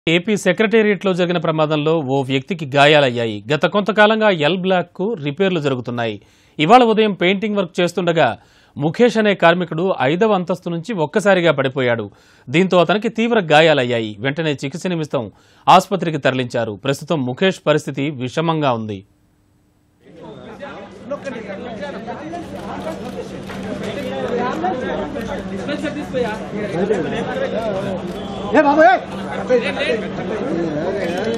AP సెక్రటేరియట్లో జరిగిన ప్రమాదంలో ఓ వ్యక్తికి గాయాలయ్యాయి గత కొంతకాలంగా ఎల్ బ్లాక్ కు రిపేర్లు జరుగుతున్నాయి ఇవాళ ఉదయం పెయింటింగ్ వర్క్ చేస్తుండగా ముఖేష్ అనే కార్మికుడు ఐదవ అంతస్తు నుంచి ఒక్కసారిగా పడిపోయాడు దీంతో అతనికి తీవ్ర గాయాలయ్యాయి వెంటనే చికిత్స నిమిత్తం ఆసుపత్రికి తరలించారు ప్రస్తుతం ముఖేష్ పరిస్థితి విషమంగా ఉంది ఏ బాబు ఏ